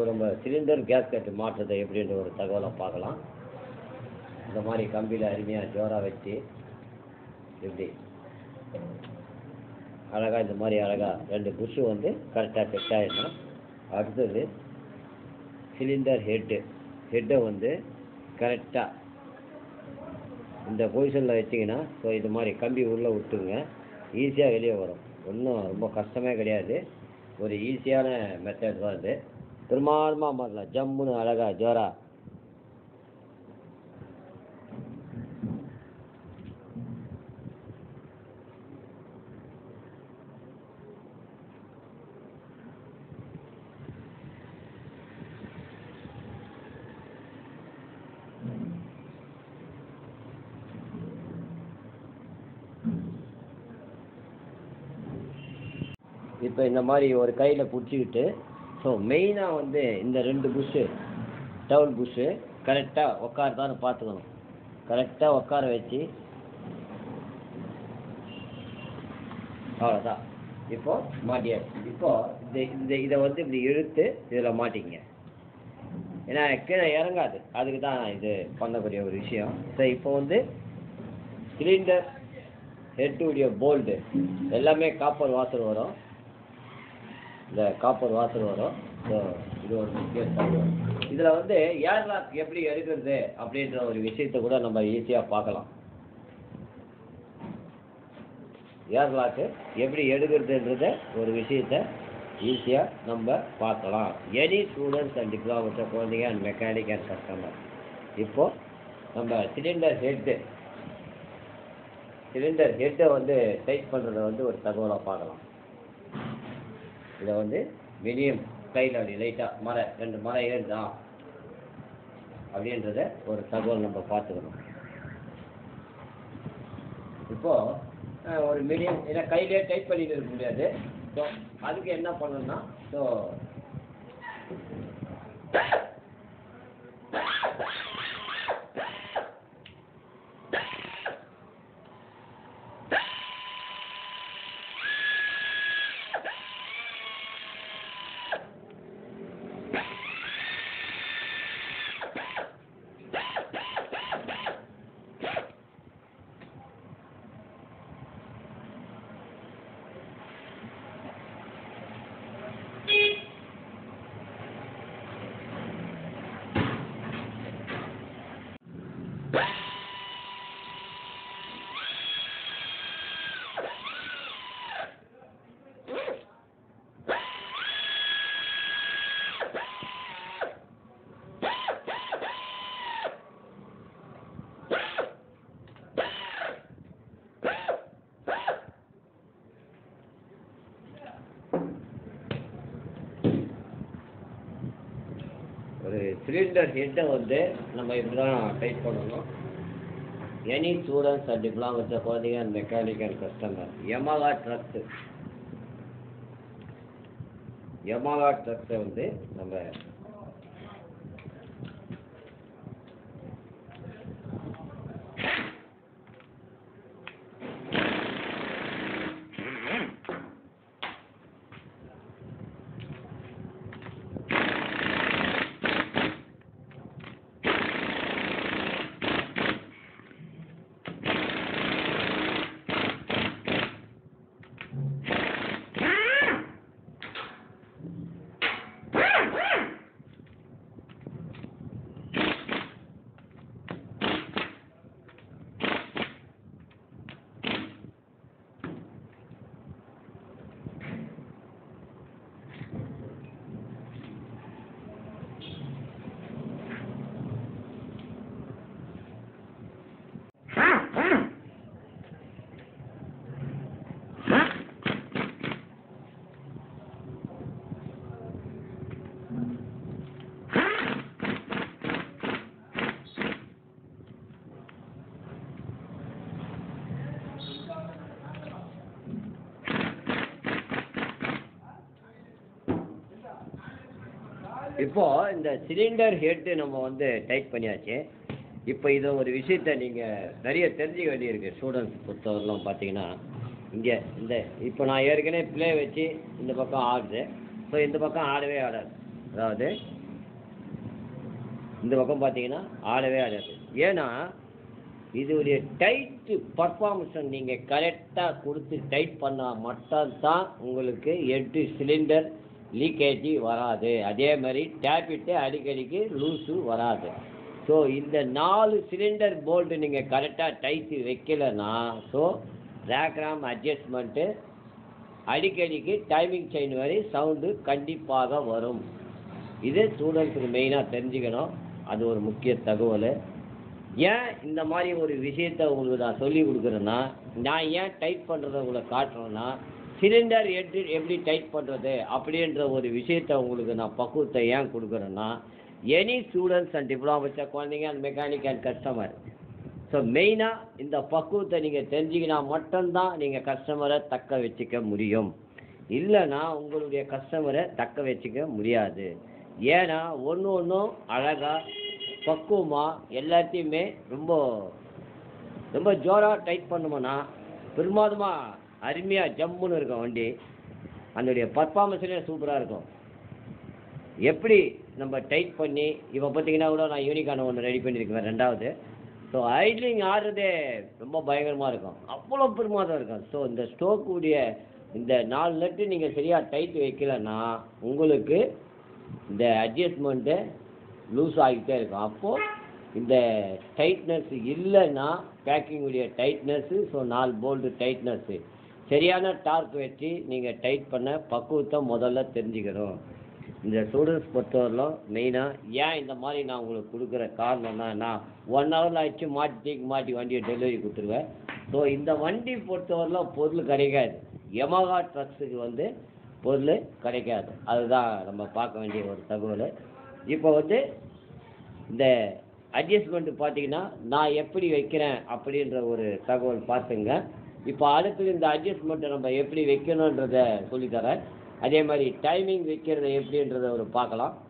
நம்ம cylinder gasket மாற்றுறது எப்படின்ற ஒரு தகவலை பார்க்கலாம் இந்த மாதிரி கம்பியில் அருமையாக ஜோராக வச்சு இப்படி அழகாக இந்த மாதிரி அழகாக ரெண்டு புஷ்ஷு வந்து கரெக்டாக செட் ஆகிடணும் அடுத்தது சிலிண்டர் ஹெட்டு ஹெட்டை வந்து கரெக்டாக இந்த பொசிஷனில் வச்சிங்கன்னா ஸோ இது மாதிரி கம்பி உள்ளே விட்டுருங்க ஈஸியாக வெளியே வரும் ஒன்றும் ரொம்ப கஷ்டமே கிடையாது ஒரு ஈஸியான மெத்தட் தான் இது பிரமாதமாக மாறலாம் ஜம்முன்னு அழகாக ஜோரா இப்போ இந்த மாதிரி ஒரு கையில் பிடிச்சிக்கிட்டு ஸோ மெயினாக வந்து இந்த ரெண்டு புஷ்ஷு டவுல் புஷ்ஷு கரெக்டாக உட்காருதான்னு பார்த்துக்கணும் கரெக்டாக உட்கார வச்சு அவ்வளோதான் இப்போ மாட்டியாச்சு இப்போ இந்த இந்த இதை வந்து இப்படி இழுத்து இதில் மாட்டிங்க ஏன்னா கீழே இறங்காது அதுக்கு தான் இது பண்ணக்கூடிய ஒரு விஷயம் ஸோ இப்போ வந்து சிலிண்டர் ஹெட்டுடைய போல்டு எல்லாமே காப்பர் வாசல் வரும் இந்த காப்பர் வாசல் வரும் ஸோ இது ஒரு முக்கிய தகவல் இதில் வந்து ஏர் லாக் எப்படி எடுக்கிறது அப்படின்ற ஒரு விஷயத்தை கூட நம்ம ஈஸியாக பார்க்கலாம் ஏர் லாக்கு எப்படி எடுக்கிறதுன்றத ஒரு விஷயத்த ஈஸியாக நம்ம பார்க்கலாம் எனி ஸ்டூடெண்ட்ஸ் அண்ட் டிப்ளமோ குழந்தைங்க அண்ட் மெக்கானிக் அண்ட் கஸ்டமர் இப்போது நம்ம சிலிண்டர் ஹெட்டு சிலிண்டர் ஹெட்டை வந்து டைட் பண்ணுறத வந்து ஒரு தகவலாக பார்க்கலாம் இதை வந்து மினிமம் கையில் அப்படி லைட்டாக மரை ரெண்டு மரை ஏறுதா அப்படின்றத ஒரு தகவல் நம்ம பார்த்துக்கணும் இப்போது ஒரு மீடியம் ஏன்னா கையிலே டைப் பண்ணிட்டு இருக்க முடியாது ஸோ அதுக்கு என்ன பண்ணணும்னா ஸோ ஒரு சிலிண்டர் ஹெட்டை வந்து நம்ம இப்படி தான் டைப் பண்ணணும் எனி ஸ்டூடெண்ட்ஸ் அண்ட் டிப்ளமோ குழந்தைங்க and mechanic and customer Yamaha ட்ரக்ஸு யமாகா ட்ரக்ஸை வந்து நம்ம இப்போ இந்த சிலிண்டர் ஹெட்டு நம்ம வந்து டைட் பண்ணியாச்சு இப்போ இதை ஒரு விஷயத்த நீங்கள் நிறைய தெரிஞ்சுக்க வேண்டியிருக்கு ஸ்டூடெண்ட்ஸ் பொறுத்தவரையிலும் பார்த்தீங்கன்னா இங்கே இந்த இப்போ நான் ஏற்கனவே ப்ளே வச்சு இந்த பக்கம் ஆடுது ஸோ இந்த பக்கம் ஆடவே ஆடாது அதாவது இந்த பக்கம் பார்த்தீங்கன்னா ஆடவே ஆடாது ஏன்னா இதோடைய டைட்டு பர்ஃபார்மன்ஸை நீங்கள் கரெக்டாக கொடுத்து டைட் பண்ணால் மட்டும்தான் உங்களுக்கு எட்டு சிலிண்டர் லீக்கேஜி வராது அதே மாதிரி டேப்பிட்டு அடிக்கடிக்கு லூஸு வராது ஸோ இந்த நாலு சிலிண்டர் போல்ட்டு நீங்கள் கரெக்டாக டைட்டு வைக்கலைன்னா ஸோ ரேக்ராம் அட்ஜஸ்ட்மெண்ட்டு அடிக்கடிக்கு டைமிங் செயின் வரை சவுண்டு கண்டிப்பாக வரும் இது ஸ்டூடெண்ட்ஸுக்கு மெயினாக தெரிஞ்சுக்கணும் அது ஒரு முக்கிய தகவல் ஏன் இந்த மாதிரி ஒரு விஷயத்த உங்களுக்கு நான் சொல்லி கொடுக்குறேன்னா நான் ஏன் டைட் பண்ணுறத உங்களுக்கு காட்டுறேன்னா சிலிண்டர் எப்படி எப்படி டைட் பண்ணுறது அப்படின்ற ஒரு விஷயத்த உங்களுக்கு நான் பக்குவத்தை ஏன் கொடுக்குறேன்னா எனி ஸ்டூடெண்ட்ஸ் அண்ட் டிப்ளமா வச்ச குழந்தைங்க and mechanic and customer so மெயினாக இந்த பக்குவத்தை நீங்கள் தெரிஞ்சிக்கினா மட்டும்தான் நீங்கள் கஸ்டமரை தக்க வச்சுக்க முடியும் இல்லைன்னா உங்களுடைய கஸ்டமரை தக்க வச்சுக்க முடியாது ஏன்னா ஒன்று ஒன்றும் அழகாக பக்குவமாக எல்லாத்தையுமே ரொம்ப ரொம்ப ஜோராக டைட் பண்ணோம்னா பிரமாதமாக அருமையாக ஜம்முன்னு இருக்கும் வண்டி அதனுடைய பர்ஃபார்மன்ஸ்லேயே சூப்பராக இருக்கும் எப்படி நம்ம டைட் பண்ணி இப்போ பார்த்தீங்கன்னா கூட நான் யூனிகான ஒன்று ரெடி பண்ணியிருக்கேன் ரெண்டாவது ஸோ ஐட்லிங் ஆடுறதே ரொம்ப பயங்கரமாக இருக்கும் அவ்வளோ பிரமாதம் இருக்கும் ஸோ இந்த ஸ்டோக்குடைய இந்த நாலு நட்டு நீங்கள் சரியாக டைட் வைக்கலன்னா உங்களுக்கு இந்த அட்ஜஸ்ட்மெண்ட்டு லூஸ் ஆகிட்டே இருக்கும் அப்போது இந்த டைட்னஸ் இல்லைன்னா பேக்கிங்குடைய டைட்னஸ்ஸு ஸோ நாலு போல்டு டைட்னஸ்ஸு சரியான டார்க் வச்சு நீங்கள் டைட் பண்ண பக்குவத்தை முதல்ல தெரிஞ்சுக்கணும் இந்த ஸ்டூடெண்ட்ஸ் பொறுத்தவரையிலும் மெயினாக ஏன் இந்த மாதிரி நான் உங்களுக்கு கொடுக்குற காரணம்னா நான் ஒன் ஹவரில் ஆச்சு மாட்டி தூக்கி மாட்டி வண்டியை டெலிவரி கொடுத்துருவேன் ஸோ இந்த வண்டி பொறுத்தவரையிலும் பொருள் கிடைக்காது யமகா ட்ரக்ஸுக்கு வந்து பொருள் கிடைக்காது அதுதான் நம்ம பார்க்க வேண்டிய ஒரு தகவல் இப்போ வந்து இந்த அட்ஜஸ்ட்மெண்ட் பார்த்தீங்கன்னா நான் எப்படி வைக்கிறேன் அப்படின்ற ஒரு தகவல் பார்த்துங்க இப்போ அடுத்தது இந்த அட்ஜஸ்ட்மெண்ட்டை நம்ம எப்படி வைக்கணுன்றத சொல்லித்தரேன் அதே மாதிரி டைமிங் வைக்கிறத எப்படின்றத ஒரு பார்க்கலாம்